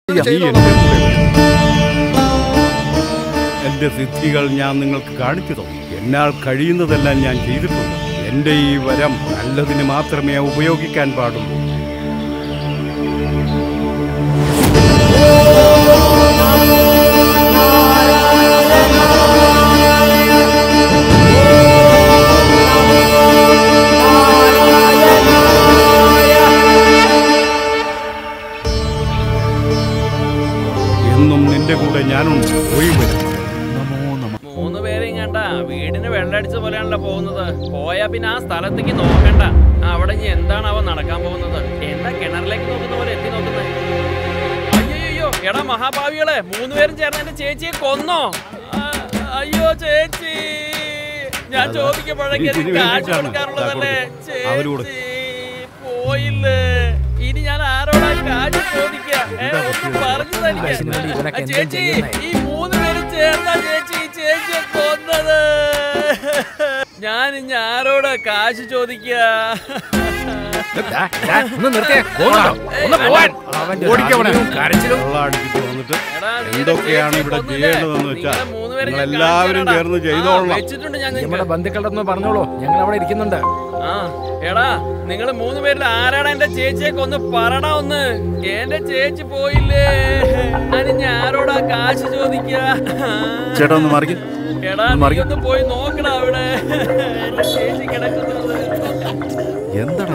നീ എൻ്റെ കൂടെ വരൂ. എന്റെ സിദ്ധികൾ ഞാൻ നിങ്ങൾക്ക് കാണിച്ചു തന്നു എന്നാൽ കഴിയുന്നതെല്ലാം ഞാൻ ചെയ്തിട്ടുണ്ട് എന്റെ ഈ വരം നല്ലതിന് മാത്രമേ ഉപയോഗിക്കാൻ പാടുള്ളൂ എന്നും നിന്റെ കൂടെ ഞാനുണ്ട് പോയി വരും മൂന്ന് പേരെയും കണ്ട വീടിന് വെള്ളടിച്ച പോലെയാണല്ലോ പോകുന്നത് പോയാ പിന്നെ ആ സ്ഥലത്തേക്ക് നോക്കണ്ട അവിടെ ഇനി എന്താണ് അവ നടക്കാൻ പോകുന്നത് എന്താ കിണറിലേക്ക് നോക്കുന്ന പോലെ എത്തി നോക്കുന്നത് അയ്യോ എടാ മഹാഭാവികളെ മൂന്ന് പേരും ചേർന്ന് എന്റെ ചേച്ചിയെ കൊന്നോ ആ, അയ്യോ ചേച്ചി ഞാൻ ചോദിക്കുമ്പോഴേക്ക് എനിക്ക് ഇതിന് കാശ് വേണ്ടിയിട്ടാണ്. കൊടുക്കാറുള്ളതല്ലേ ദാ അവരോട്. ചേച്ചി പോയില്ലേ ഇനി ഞാൻ ആരോടാ കാശ് ചോദിക്കുക ഏ, എന്താ ഒന്ന് പറ്റിയത്? പറഞ്ഞു തരിക കാശിന് വേണ്ടി ഇവനൊക്കെ എന്താ ചേച്ചി ചെയ്യുന്നേ? ഈ മൂന്ന് പേരും ചേർന്നാ ചേച്ചി ഈ ചേച്ചിയെ കൊന്നത് ഞാൻ ഇനി ആരോടാ കാശ് ചോദിക്കുക ഒന്ന് നിർത്തിയേ പോകുന്നുണ്ടോ? ഒന്ന് പോവാൻ ഓടിക്കവനെ. കരച്ചിലും വെള്ളം അടിച്ചിട്ട് വന്നിട്ട് എടാ, നീ എന്തൊക്കെയാണ് ചേച്ചിയെ ഇവിടെ കൊന്നില്ലേ? ചെയ്യേണ്ടതെന്ന് വെച്ചാൽ നിങ്ങളെ മൂന്നുപേരെ നിങ്ങൾ ഞാൻ എല്ലാവരും കാണിച്ചു ചേർന്ന് തരാടാ. ചെയ്തോളണം ആ, വെച്ചിട്ടുണ്ട് ഞാൻ നമ്മുടെ നിങ്ങൾക്ക് ബന്ധുക്കളുടെ ഒന്ന് പറഞ്ഞോളൂ ഞങ്ങൾ അവിടെ ഇരിക്കുന്നുണ്ട് ആ എടാ നിങ്ങൾ മൂന്ന് പേരിൽ ആരാടാ എന്റെ ചേച്ചിയെ കൊന്ന് പറടാ ഒന്ന് എന്റെ ചേച്ചി പോയില്ലേ ഞാൻ ഇനി ആരോടാ കാശ് ചോദിക്കുക ചേട്ടാ ഒന്ന് മാറിക്ക് എടാ ഒന്ന് നീ മാറിക്ക്. ഒന്ന് പോയി നോക്കടാ അവിടെ എന്റെ ചേച്ചി കിടക്കുന്നത് എന്താണ്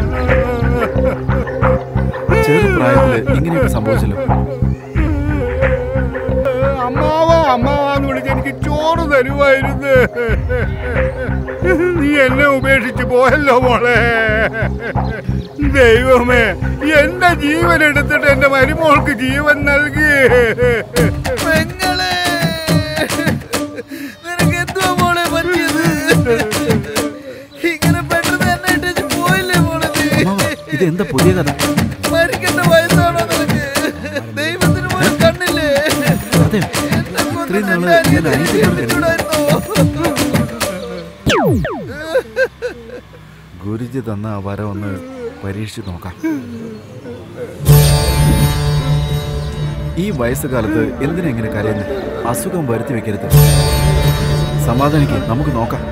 ചെറുപ്രായത്തില് ഇങ്ങനെയൊക്കെ സംഭവിച്ചല്ലോ അമ്മാവ അമ്മാവാന്ന് വിളിച്ച് എനിക്ക് ചോറ് തരുമായിരുന്നു നീ എന്നെ ഉപേക്ഷിച്ച് പോയല്ലോ മോളെ ദൈവമേ എന്റെ ജീവൻ എടുത്തിട്ട് എന്റെ മരുമോൾക്ക് ജീവൻ നൽകി പെങ്ങളെ നിനക്ക് എന്തുവാ മോളെ പറ്റിയത് ഇങ്ങനെ പെട്ടെന്ന് എന്നെ ഇട്ടേച്ച് പോയില്ലേ മോളെ നീ അമ്മാവ ഇത് എന്താ പുതിയ കഥ മരിക്കേണ്ട വയസ്സാണോ നിനക്ക് ദൈവത്തിന് പോലും കണ്ണില്ലേ അതെ എന്നെ കൊന്ന് ഇത്രയും നാള് നിന്റെ അനിയനെ ഞാൻ അനിയത്തിയെ ജീവിച്ചിട്ടുണ്ടായിരുന്നോ? ഗുരുജി തന്ന ആ വരം ഒന്ന് പരീക്ഷിച്ച് നോക്കാം ഈ വയസ്സുകാലത്ത് എന്തിനാ ഇങ്ങനെ കരയുന്നത് അസുഖം വരുത്തി വെക്കരുത് സമാധാനിക്ക് നമുക്ക് നോക്കാം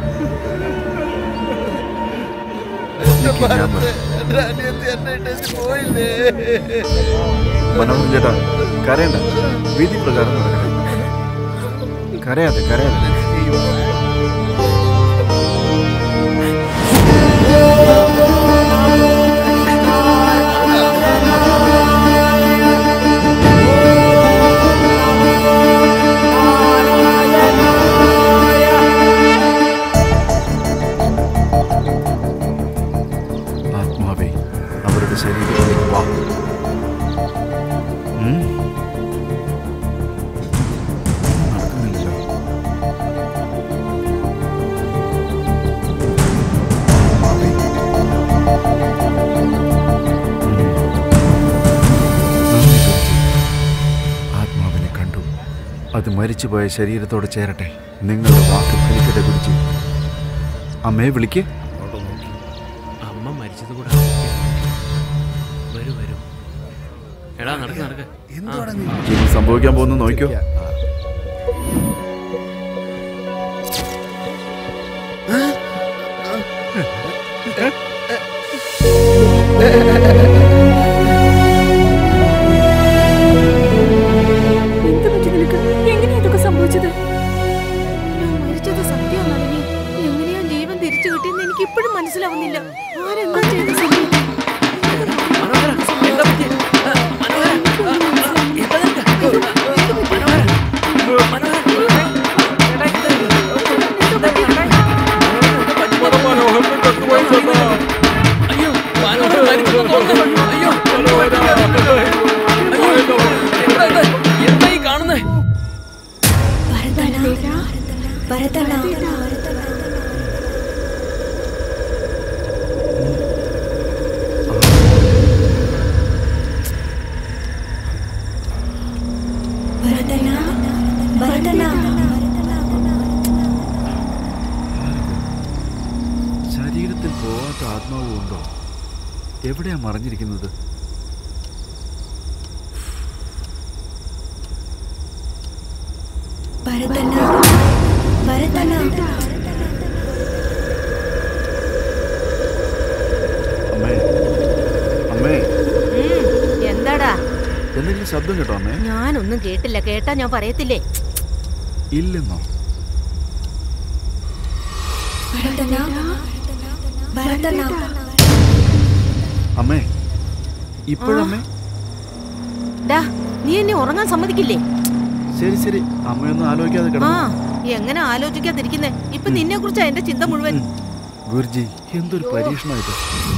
നിക്ക്, ഞാൻ വരാം. എന്റെ അനിയത്തി എന്നെ ഇട്ടേച്ച് പോയില്ലേ മനോഹരൻ ചേട്ടാ കരയണ്ട വിധി പ്രകാരം നടക്കട്ടെ കരയാതെ കരയാതെ ആത്മാവേ അവരുടെ ശരീരത്തിലേക്ക് വാ ഉം. നടക്കുന്നില്ലല്ലോ ആത്മാവേ. ഉം. നന്ദി ഗുരുജി. ആത്മാവിനെ കണ്ടു അത് മരിച്ചുപോയ ശരീരത്തോട് ചേരട്ടെ നിങ്ങളുടെ വാക്ക് ഫലിക്കട്ടെ ഗുരുജി അമ്മയെ വിളിക്കേ അമ്മ മരിച്ചത് കൂടെ വരൂ വരൂ എടാ നടക്ക് നടക്ക് ഇനി സംഭവിക്കാൻ പോകുന്ന നോക്കിയോ എന്ത് പറ്റി നിനക്ക് എങ്ങനെയാ ഇതൊക്കെ സംഭവിച്ചത് ഞാൻ മരിച്ചത് സത്യമാണെന്ന് എങ്ങനെയാ ജീവൻ തിരിച്ചു കിട്ടിയെന്ന് എനിക്ക് ഇപ്പോഴും മനസ്സിലാവുന്നില്ല ആരെന്താ ചെയ്ത സമയം മനോഹര എന്താ പറ്റി ആ, മനോഹര ആ, ആ, എന്താ നിനക്ക്? മനോഹര മനോഹര എടാ, എന്താ ഇത്? എന്താ പറ്റി? അയ്യോ മനോഹര മരിച്ചെന്ന് തോന്നുന്നു അയ്യോ അയ്യോ എന്താ ഇത്? എന്താ ഈ കാണുന്നേ ശരീരത്തിൽ പോവാത്ത ആത്മാവും ഉണ്ടോ എവിടെയാ മറിഞ്ഞിരിക്കുന്നത് ഭരതന ഭരതന അമ്മേ അമ്മേ എന്താടാ എന്തെങ്കിലും ശബ്ദം കേട്ടോ അമ്മേ ഞാനൊന്നും കേട്ടില്ല കേട്ടാ ഞാൻ പറയത്തില്ലേ ഇല്ലെന്നോ ഭരതന ഭരതന അമ്മേ ഇപ്പോഴമ്മേ ഡാ നീ എന്നെ ഉറങ്ങാൻ സമ്മതിക്കില്ലേ ശരി ശരി അമ്മയൊന്നും ആലോചിക്കാതെ ആ കിടന്നു എങ്ങനെ ആലോചിക്കാതിരിക്കുന്നേ ഇപ്പൊ നിന്നെ കുറിച്ചാ എന്റെ ചിന്ത മുഴുവൻ ഗുരുജി എന്തൊരു പരീക്ഷണമായിട്ട്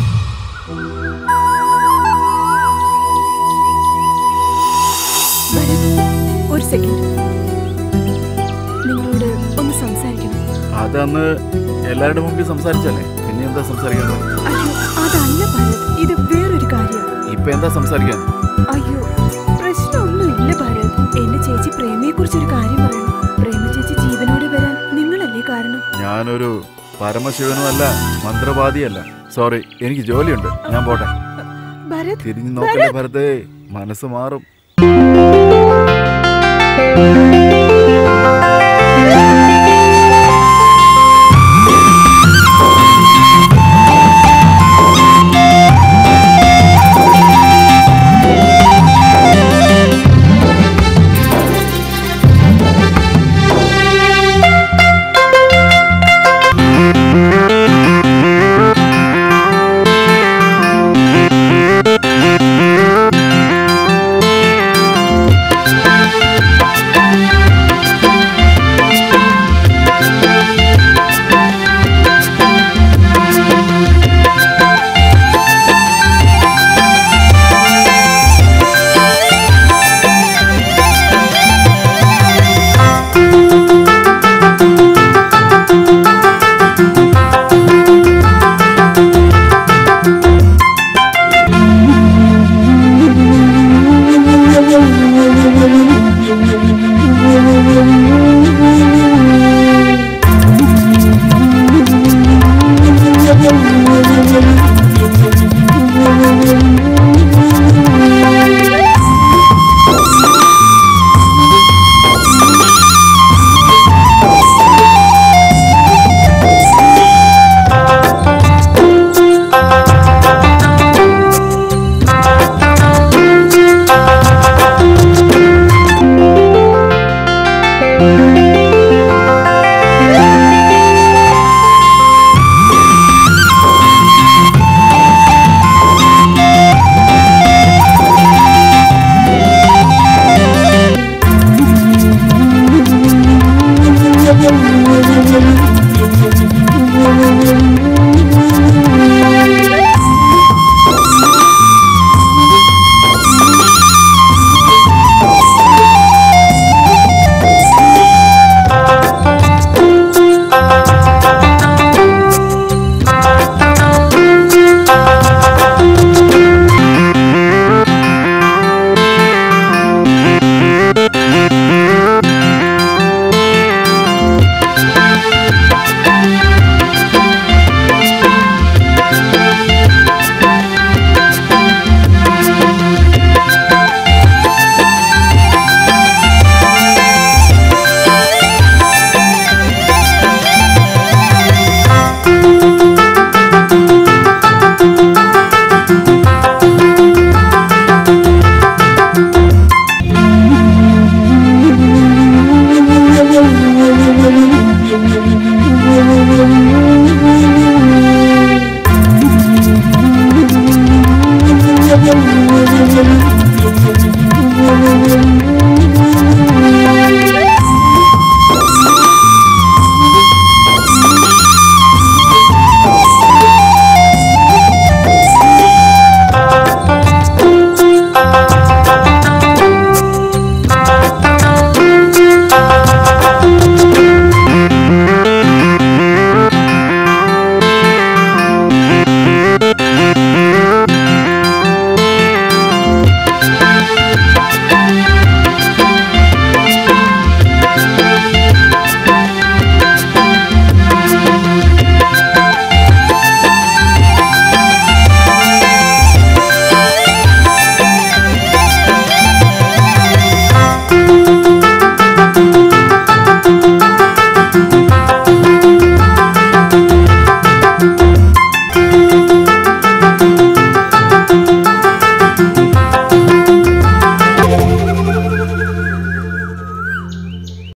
ഭരത് ഒരു സെക്കൻഡ് നിങ്ങളോട് ഒന്ന് സംസാരിക്കണം അതന്ന് എല്ലാവരുടെ മുമ്പിൽ സംസാരിച്ചല്ലേ പിന്നെ എന്താ സംസാരിക്കാൻ അയ്യോ അതല്ല ഭരത് ഇത് വേറൊരു കാര്യം ഇപ്പൊ എന്താ സംസാരിക്കാൻ അയ്യോ പ്രശ്നമൊന്നുമില്ല ഭരത് എന്റെ ചേച്ചി പ്രേമയെ കുറിച്ചൊരു കാര്യം പറയണം പ്രേമ ചേച്ചി ജീവനോടെ വരാൻ നിങ്ങളല്ലേ കാരണം ഞാനൊരു പരമശിവനും അല്ല മന്ത്രവാദിയല്ല സോറി എനിക്ക് ജോലിയുണ്ട് ഞാൻ പോട്ടെ ഭരത് തിരിഞ്ഞു നോക്കല്ലേ ഭരതേ മനസ്സ് മാറും